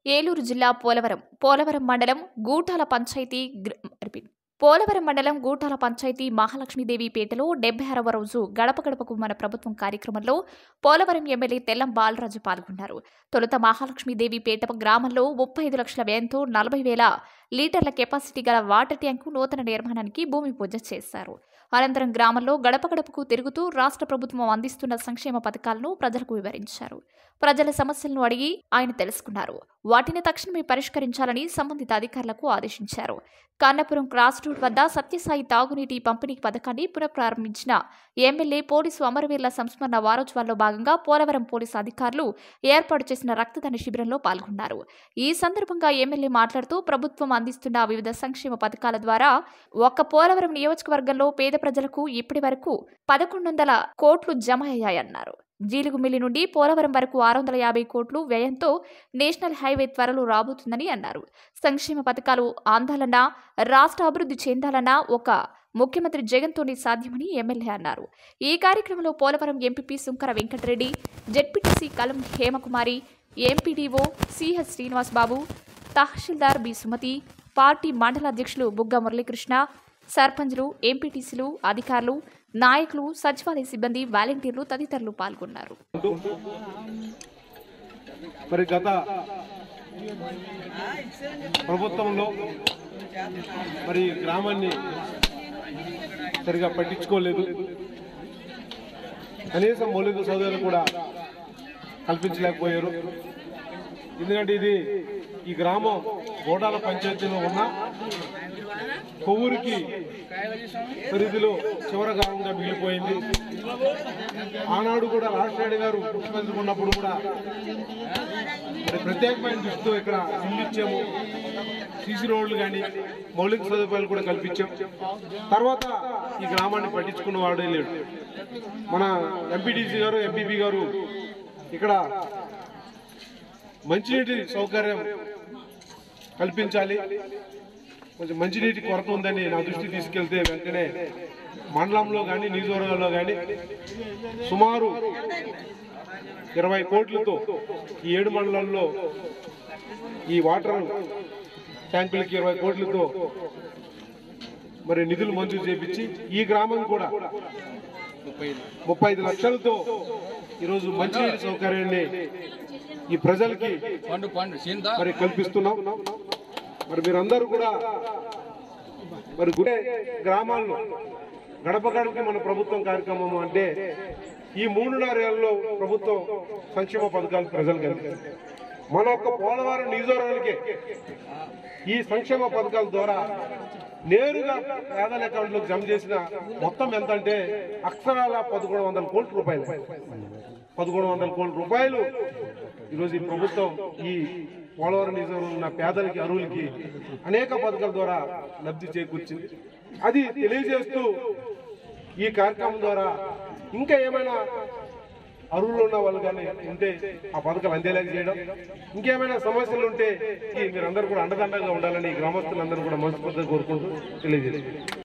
ఏలూరు జిల్లా పోలవరం పోలవరం మండలం గూటాల పంచాయతీ గ్ర- రిపీట్. పోలవరం మండలం గూటాల పంచాయతీ మహాలక్ష్మీదేవి పేటలో డెబ్బై ఆరవ రోజు గడప గడపకు మన ప్రభుత్వం కార్యక్రమంలో పోలవరం ఎమ్మెల్యే తెల్లం బాలరాజు పాల్గొన్నారు తొలుత మహాలక్ష్మీదేవి పేట గ్రామంలో ముప్పై ఐదు లక్షల వ్యయంతో నలభై వేల లీటర్ల కెపాసిటీ గల వాటర్ ట్యాంకు నూతన నిర్మాణానికి భూమి పూజ చేశారు అనంతరం గ్రామంలో గడప గడపకు తిరుగుతూ రాష్ట్ర ప్రభుత్వం అందిస్తున్న సంక్షేమ పథకాలను ప్రజలకు వివరించారు ప్రజల సమస్యలను అడిగి ఆయన తెలుసుకున్నారు వాటిని తక్షణమే పరిష్కరించాలని సంబంధిత అధికారులకు ఆదేశించారు కన్నపురం క్రాస్ రోడ్ వద్ద సత్యసాయి తాగునీటి పంపిణీ పథకాన్ని పునఃప్రారంభించిన ఎమ్మెల్యే పోలీసు అమరవీరుల సంస్మరణ వారోత్సవాల్లో భాగంగా పోలవరం పోలీసు అధికారులు ఏర్పాటు చేసిన రక్తదాన శిబిరంలో పాల్గొన్నారు ఈ సందర్భంగా ఎమ్మెల్యే మాట్లాడుతూ ప్రభుత్వం అందిస్తున్న వివిధ సంక్షేమ పథకాల ద్వారా ఒక్క పోలవరం నియోజకవర్గంలో పేద ప్రజలకు ఇప్పటి వరకు పదకొండు వందల కోట్లు జమ అయ్యాయన్నారు జీలుగుమిల్లి నుండి పోలవరం వరకు ఆరు వందల యాభై కోట్లు వ్యయంతో నేషనల్ హైవే త్వరలో రాబోతుందని అన్నారు సంక్షేమ పథకాలు అందాలన్నా రాష్ట్ర అభివృద్ధి చెందాలన్నా ఒక ముఖ్యమంత్రి జగన్తోనే సాధ్యమని ఎమ్మెల్యే అన్నారు ఈ కార్యక్రమంలో Polavaram MPP Sunkara Venkatareddy ZPTC Kalam Hemakumari MPDO CH Srinivas Babu tahsildar B Sumathi party మండల అధ్యక్షులు బుగ్గ మురళీకృష్ణ సర్పంచ్లు ఎంపీటీసీలు అధికారులు నాయకులు సచివాలయ సిబ్బంది వాలంటీర్లు తదితరులు పాల్గొన్నారు మరి గత ప్రభుత్వంలో మరి ఈ గ్రామాన్ని సరిగా పట్టించుకోలేదు కనీసం మౌలిక సౌకర్యాలు కూడా కల్పించలేకపోయారు ఎందుకంటే ఇది ఈ గ్రామం గోడాల పంచాయతీలో ఉన్న కొవ్వూరికి పరిధిలో చివరి గ్రామంగా మిగిలిపోయింది ఆనాడు కూడా రాజశేఖర్ గారు ముఖ్యమంత్రి ఉన్నప్పుడు కూడా మరి ప్రత్యేకమైన దృష్టితో ఇక్కడ ఇల్లు ఇచ్చాము సీసీ రోడ్లు కానీ మౌలిక సదుపాయాలు కూడా కల్పించాం తర్వాత ఈ గ్రామాన్ని పట్టించుకున్న వాడే లేడు మన ఎంపీటీసీ గారు ఎంపీపీ గారు ఇక్కడ మంచినీటి సౌకర్యం కల్పించాలి కొంచెం మంచినీటి కొరత ఉందని నా దృష్టి తీసుకెళ్తే వెంటనే మండలంలో కానీ నియోజకవర్గంలో కానీ సుమారు ఇరవై కోట్లతో ఈ ఏడు మండలంలో ఈ వాటర్ ట్యాంకులకి ఇరవై కోట్లతో మరి నిధులు మంజూరు చేపించి ఈ గ్రామం కూడా ముప్పై ఐదు లక్షలతో ఈరోజు మంచినీటి సౌకర్యాన్ని ఈ ప్రజలకి పండు పండు చింత మరి కల్పిస్తున్నాం మరి మీరందరూ కూడా మరి గుడే గ్రామాల్లో గడప గడపకి మన ప్రభుత్వం కార్యక్రమం అంటే ఈ మూడున్నర ఏళ్ళలో ప్రభుత్వం సంక్షేమ పథకాలు ప్రజలకు అందించింది మన ఒక్క పోలవరం నియోజకవర్గానికే ఈ సంక్షేమ పథకాల ద్వారా నేరుగా పేదల అకౌంట్లోకి జమ చేసిన మొత్తం ఎంత అంటే అక్షరాల పదకొండు వందల కోట్ల రూపాయలు పదకొండు వందల కోట్ల రూపాయలు ఈరోజు ఈ ప్రభుత్వం ఈ పోలవరం నిజంలో ఉన్న పేదలకి అరువులకి అనేక పథకాల ద్వారా లబ్ధి చేకూర్చింది అది తెలియజేస్తూ ఈ కార్యక్రమం ద్వారా ఇంకా ఏమైనా అరువులు ఉన్న వాళ్ళు కానీ ఉంటే ఆ పథకాలు అందేలాగా చేయడం ఇంకేమైనా సమస్యలు ఉంటే ఈ మీరందరూ కూడా అండదండగా ఉండాలని ఈ గ్రామస్తులందరూ కూడా మనస్ఫూర్తిగా కోరుకుంటూ తెలియజేస్తారు